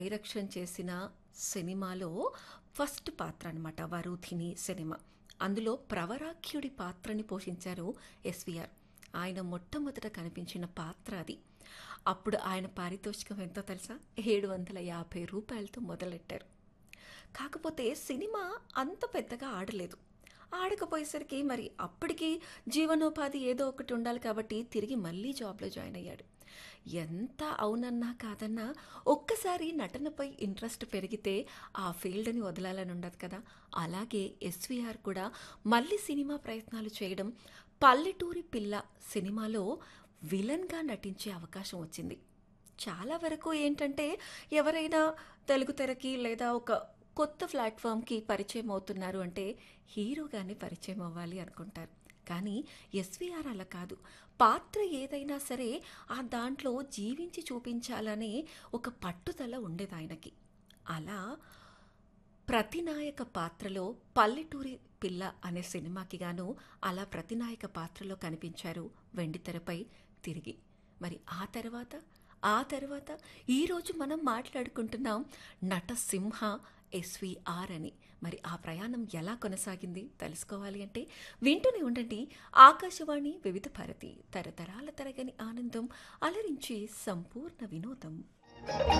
direction చేసిన సినిమాలో first పాత్ర అనమాట వరుధిని సినిమా అందులో ప్రవరాఖ్యుడి పాత్రని పోషించారు ఎస్విఆర్ ఆయన మొట్టమొదట కనిపించిన పాత్ర అది అప్పుడు ఆయన పారితోషికం ఎంతో తెలుసా ఏడు వందల యాభై రూపాయలతో మొదలెట్టారు కాకపోతే సినిమా అంత పెద్దగా ఆడలేదు ఆడకపోయేసరికి మరి అప్పటికి జీవనోపాధి ఏదో ఒకటి ఉండాలి కాబట్టి తిరిగి మళ్ళీ జాబ్లో జాయిన్ అయ్యాడు ఎంత అవునన్నా కాదన్నా ఒక్కసారి నటనపై ఇంట్రెస్ట్ పెరిగితే ఆ ఫీల్డ్ని వదలాలని ఉండదు కదా అలాగే ఎస్విఆర్ కూడా మళ్ళీ సినిమా ప్రయత్నాలు చేయడం పల్లెటూరి పిల్ల సినిమాలో విలన్గా నటించే అవకాశం వచ్చింది చాలా వరకు ఏంటంటే ఎవరైనా తెలుగు తెరకి లేదా ఒక కొత్త ప్లాట్ఫామ్కి పరిచయం అవుతున్నారు అంటే హీరోగానే పరిచయం అవ్వాలి అనుకుంటారు కానీ ఎస్విఆర్ అలా కాదు పాత్ర ఏదైనా సరే ఆ దాంట్లో జీవించి చూపించాలనే ఒక పట్టుదల ఉండేది ఆయనకి అలా ప్రతినాయక పాత్రలో పల్లెటూరి పిల్ల అనే సినిమాకి గాను అలా ప్రతినాయక పాత్రలో కనిపించారు వెండితెరపై తిరిగి మరి ఆ తర్వాత ఆ తర్వాత ఈరోజు మనం మాట్లాడుకుంటున్నాం నటసింహ ఎస్విఆర్ అని మరి ఆ ప్రయాణం ఎలా కొనసాగింది తెలుసుకోవాలి అంటే వింటూనే ఉండండి ఆకాశవాణి వివిధ భారతి తరతరాల తరగని ఆనందం అలరించి సంపూర్ణ వినోదం